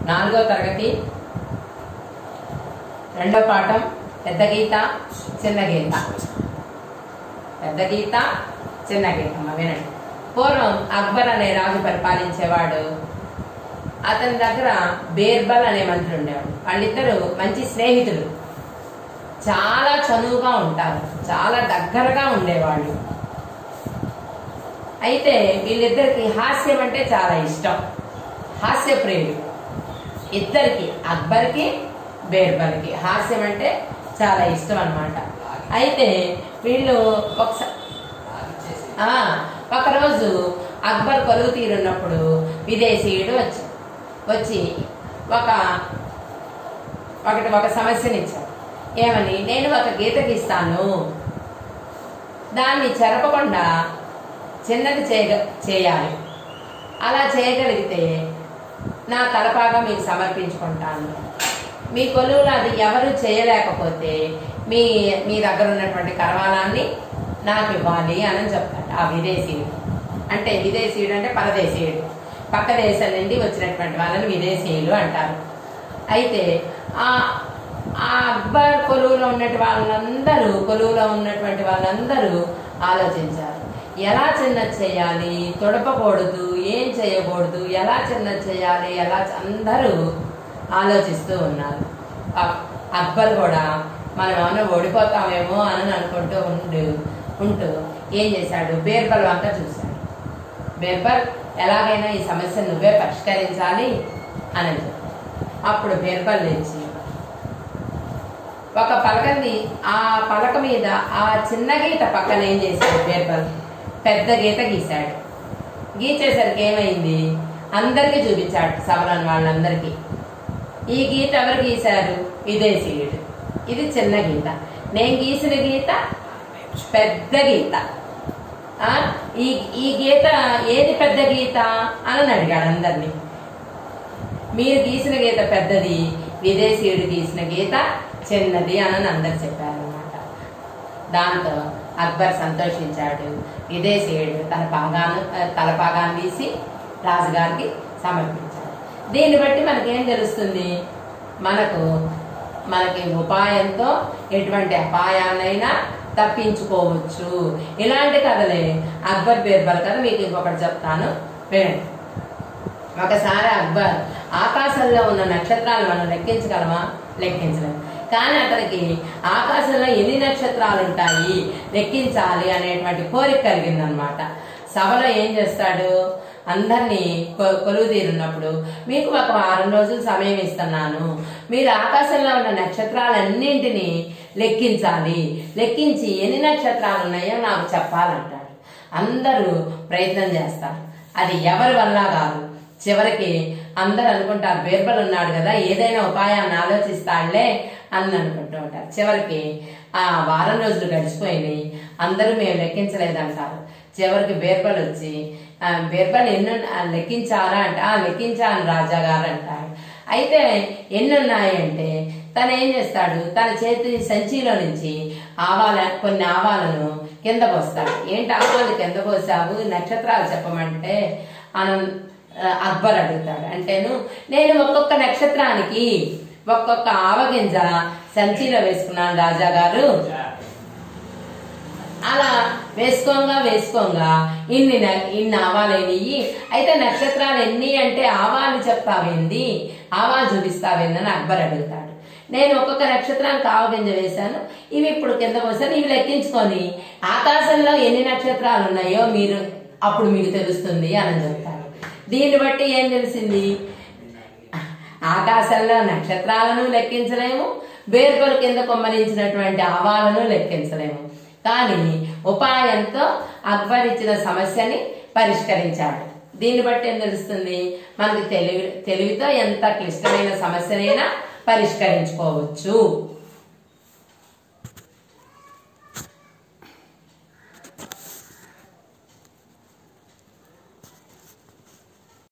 నాలుగో తరగతి రెండో పాఠం పెద్ద గీత చిన్న గీత పెద్ద గీత చిన్న గీత అమ్మ వినండి పూర్వం అక్బర్ అనే రాజు పరిపాలించేవాడు అతని దగ్గర బీర్బల్ అనే మంత్రి ఉండేవాడు వాళ్ళిద్దరూ మంచి స్నేహితులు చాలా చనువుగా ఉంటారు చాలా దగ్గరగా ఉండేవాళ్ళు అయితే వీళ్ళిద్దరికి హాస్యం అంటే చాలా ఇష్టం హాస్య ప్రియులు ఇద్దరికి అక్బర్కి బీర్బల్కి హాస్యం అంటే చాలా ఇష్టం అన్నమాట అయితే వీళ్ళు ఒకసారి ఆ, ఒకరోజు అక్బర్ కొలువు తీరున్నప్పుడు విదేశీయుడు వచ్చి వచ్చి ఒక ఒకటి ఒక సమస్యని ఇచ్చాడు ఏమని నేను ఒక గీత గీస్తాను దాన్ని చెరపకుండా చిన్నది చేయ చేయాలి అలా చేయగలిగితే నా తలపాగా మీకు సమర్పించుకుంటాను మీ కొలువులో అది ఎవరు చేయలేకపోతే మీ మీ దగ్గర ఉన్నటువంటి కరవాలాన్ని నాకు ఇవ్వాలి అని చెప్తాడు ఆ విదేశీయుడు అంటే విదేశీయుడు అంటే పరదేశీయుడు పక్క దేశం నుండి వచ్చినటువంటి వాళ్ళని విదేశీయులు అంటారు అయితే ఆ ఆ అక్బర్ కొలువులో ఉన్నటువంటి వాళ్ళందరూ కొలువులో ఉన్నటువంటి వాళ్ళందరూ ఆలోచించారు ఎలా చిన్న చేయాలి తొడపకూడదు ఏం చేయకూడదు ఎలా చిన్న చేయాలి ఎలా చ- అందరూ ఆలోచిస్తూ ఉన్నారు అక్- అక్బర్ కూడా మనం ఏమన్నా ఓడిపోతామేమో అని అనుకుంటూ ఉండు ఉంటూ ఏం చేశాడు బీర్బల్ వంక చూశాడు బీర్బల్ ఎలాగైనా ఈ సమస్య నువ్వే పరిష్కరించాలి అని చెప్పాడు. అప్పుడు బీర్బల్ లేచి ఒక పలకని ఆ పలక మీద ఆ చిన్న గీత పక్కన ఏం చేశాడు బీర్బల్ పెద్ద గీత గీశాడు గీచేసరికి ఏమైంది అందరికీ చూపించాడు సభలోని వాళ్ళందరికీ ఈ గీత ఎవరు గీశారు విదేశీయుడు ఇది చిన్న గీత నేను గీసిన గీత పెద్ద గీత ఆ, ఈ ఈ గీత ఏది పెద్ద గీత అని అడిగాడు అందరినీ మీరు గీసిన గీత పెద్దది విదేశీయుడు గీసిన గీత చిన్నది అని అందరు చెప్పారన్నమాట దాంతో అక్బర్ సంతోషించాడు విదేశీయుడు తన పాగాను తల పాగాన్ని తీసి రాజుగారికి సమర్పించాడు దీన్ని బట్టి మనకేం తెలుస్తుంది మనకు మనకి ఉపాయంతో ఎటువంటి అపాయాన్నైనా తప్పించుకోవచ్చు ఇలాంటి కథలే అక్బర్ బీర్బల్ కథ మీకు ఇంకొకటి చెప్తాను వినండి ఒకసారి అక్బర్ ఆకాశంలో ఉన్న నక్షత్రాలు మనం లెక్కించగలమా లెక్కించలేము కానీ అతనికి ఆకాశంలో ఎన్ని నక్షత్రాలు ఉంటాయి లెక్కించాలి అనేటువంటి కోరిక కలిగిందనమాట సభలో ఏం చేస్తాడు అందరినీ కొ- కొలువు తీరున్నప్పుడు మీకు ఒక వారం రోజులు సమయం ఇస్తున్నాను మీరు ఆకాశంలో ఉన్న నక్షత్రాలన్నింటినీ లెక్కించాలి లెక్కించి ఎన్ని నక్షత్రాలు ఉన్నాయో నాకు చెప్పాలంటాడు అందరూ ప్రయత్నం చేస్తారు అది ఎవరి వల్ల కాదు చివరికి అందరు అనుకుంటారు బీర్బల్ ఉన్నాడు కదా ఏదైనా ఉపాయాన్ని ఆలోచిస్తాడులే అని అనుకుంటూ ఉంటారు చివరికి ఆ వారం రోజులు గడిచిపోయినాయి అందరూ మేము లెక్కించలేదంటారు చివరికి బీర్బల్ వచ్చి "ఆ, బీర్బల్ ఎన్ని ఆ, లెక్కించారా అంటే "ఆ, లెక్కించాను రాజా గారు అంటాడు అయితే ఎన్ని ఉన్నాయి అంటే తను ఏం చేస్తాడు తన చేతి సంచిలో నుంచి ఆవాల కొన్ని ఆవాలను కింద పోస్తాడు ఏంటి ఆవాలు కింద పోసావు నక్షత్రాలు చెప్పమంటే అనం ఆ, అక్బర్ అడుగుతాడు అంటేను నేను ఒక్కొక్క నక్షత్రానికి ఒక్కొక్క ఆవగింజ సంచిలో వేసుకున్నాను రాజా గారు అలా వేసుకోంగా వేసుకోంగా ఇన్ని న- ఇన్ని ఆవాలేనియ్యి అయితే నక్షత్రాలు ఎన్ని అంటే ఆవాలు చెప్తావేంది ఆవాలు చూపిస్తావేంది అని అక్బర్ అడుగుతాడు నేను ఒక్కొక్క నక్షత్రానికి ఆవగింజ వేశాను ఇవి ఇప్పుడు కింద పోసాను ఇవి లెక్కించుకొని ఆకాశంలో ఎన్ని నక్షత్రాలు ఉన్నాయో మీరు అప్పుడు మీకు తెలుస్తుంది అని చెప్తాడు దీన్ని బట్టి ఏం తెలిసింది ఆకాశంలో నక్షత్రాలను లెక్కించలేము బేర్బలు కింద కొమ్మరించినటువంటి ఆవాలను లెక్కించలేము కానీ ఉపాయంతో అక్బర్ ఇచ్చిన సమస్యని పరిష్కరించాడు దీన్ని బట్టి ఏం తెలుస్తుంది మనకి తెలివి తెలివితో ఎంత క్లిష్టమైన సమస్యనైనా పరిష్కరించుకోవచ్చు